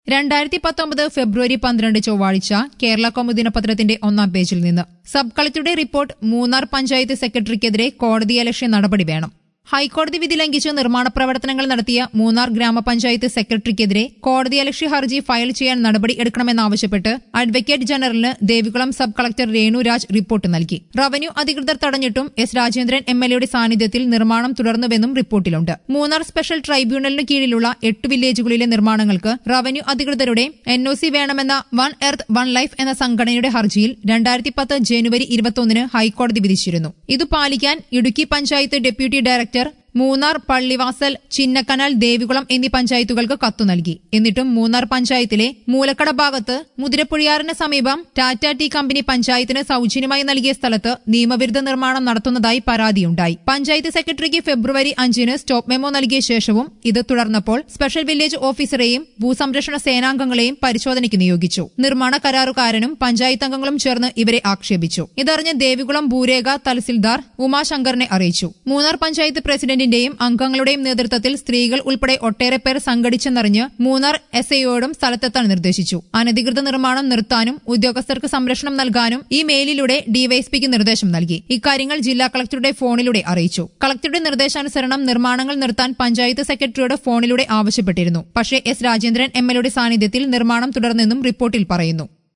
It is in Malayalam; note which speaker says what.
Speaker 1: രണ്ടായിരത്തി പത്തൊമ്പത് ഫെബ്രുവരി പന്ത്രണ്ട് ചൊവ്വാഴ്ച കേരള കൗമുദി ദിനപത്രത്തിന്റെ ഒന്നാം പേജിൽ നിന്ന് സബ് കളക്ടറുടെ റിപ്പോർട്ട് മൂന്നാർ പഞ്ചായത്ത് സെക്രട്ടറിക്കെതിരെ കോടതിയലക്ഷ്യ നടപടി വേണം ഹൈക്കോടതി വിധി ലംഘിച്ച് നിർമ്മാണ പ്രവർത്തനങ്ങൾ നടത്തിയ മൂന്നാർ ഗ്രാമപഞ്ചായത്ത് സെക്രട്ടറിക്കെതിരെ കോടതിയലക്ഷ്യ ഹർജി ഫയൽ ചെയ്യാൻ നടപടി എടുക്കണമെന്നാവശ്യപ്പെട്ട് അഡ്വക്കേറ്റ് ജനറലിന് Devikulam sub collector Renuraj report നൽകി റവന്യൂ അധികൃതർ തടഞ്ഞിട്ടും എസ് രാജേന്ദ്രൻ എം എൽ എയുടെ സാന്നിധ്യത്തിൽ നിർമ്മാണം തുടർന്നുവെന്നും റിപ്പോർട്ടിലുണ്ട് മൂന്നാർ സ്പെഷ്യൽ ട്രൈബ്യൂണലിന് കീഴിലുള്ള എട്ട് വില്ലേജുകളിലെ നിർമ്മാണങ്ങൾക്ക് റവന്യൂ അധികൃതരുടെ എൻ ഒ സി വേണമെന്ന വൺ എർത്ത് വൺ ലൈഫ് എന്ന സംഘടനയുടെ ഹർജിയിൽ രണ്ടായിരത്തി പത്ത് ജനുവരി ഇരുപത്തൊന്നിന് ഹൈക്കോടതി വിധിച്ചിരുന്നു ഇത് പാലിക്കാൻ ഇടുക്കി പഞ്ചായത്ത് ഡെപ്യൂട്ടി ഡയറക്ടർ മൂന്നാർ പള്ളിവാസൽ ചിന്നക്കനാൽ ദേവികുളം എന്നീ പഞ്ചായത്തുകൾക്ക് കത്തു നൽകി എന്നിട്ടും മൂന്നാർ പഞ്ചായത്തിലെ മൂലക്കട ഭാഗത്ത് മുതിരപ്പുഴിയാറിന് സമീപം ടാറ്റ ടീ കമ്പനി പഞ്ചായത്തിന് സൌജന്യമായി നൽകിയ സ്ഥലത്ത് നിയമവിരുദ്ധ നിർമ്മാണം നടത്തുന്നതായി പരാതിയുണ്ടായി പഞ്ചായത്ത് സെക്രട്ടറിക്ക് ഫെബ്രുവരി അഞ്ചിന് സ്റ്റോപ്പ് മെമ്മോ നൽകിയ ശേഷവും ഇത് തുടർന്നപ്പോൾ സ്പെഷ്യൽ വില്ലേജ് ഓഫീസറെയും ഭൂസംരക്ഷണ സേനാംഗങ്ങളെയും പരിശോധനയ്ക്ക് നിയോഗിച്ചു നിർമ്മാണ കരാറുകാരനും പഞ്ചായത്ത് അംഗങ്ങളും ചേർന്ന് ഇവരെ ആക്ഷേപിച്ചു ഇതറിഞ്ഞ് ദേവികുളം ഭൂരേഖ തഹസിൽദാർ ഉമാശങ്കറിനെ അറിയിച്ചു മൂന്നാർ പഞ്ചായത്ത് പ്രസിഡന്റിന്റെയും അംഗങ്ങളുടെയും നേതൃത്വത്തിൽ സ്ത്രീകൾ ഉൾപ്പെടെ ഒട്ടേറെ പേർ സംഘടിച്ചെന്നറിഞ്ഞ് മൂന്നാർ എസ് ഐയോടും സ്ഥലത്തെത്താൻ നിർദ്ദേശിച്ചു അനധികൃത നിർമ്മാണം നിർത്താനും ഉദ്യോഗസ്ഥർക്ക് സംരക്ഷണം നൽകാനും ഈ മെയിലിലൂടെ ഡിവൈഎസ്പിക്ക് നിർദ്ദേശം നൽകി ഇക്കാര്യങ്ങൾ ജില്ലാ കളക്ടറുടെ ഫോണിലൂടെ അറിയിച്ചു കളക്ടറുടെ നിർദ്ദേശാനുസരണം നിർമ്മാണങ്ങൾ നിർത്താൻ പഞ്ചായത്ത് സെക്രട്ടറിയോട് ഫോണിലൂടെ ആവശ്യപ്പെട്ടിരുന്നു പക്ഷേ എസ് രാജേന്ദ്രൻ എം എൽ എയുടെ സാന്നിധ്യത്തിൽ നിർമ്മാണം തുടർന്നെന്നും റിപ്പോർട്ടിൽ പറയുന്നു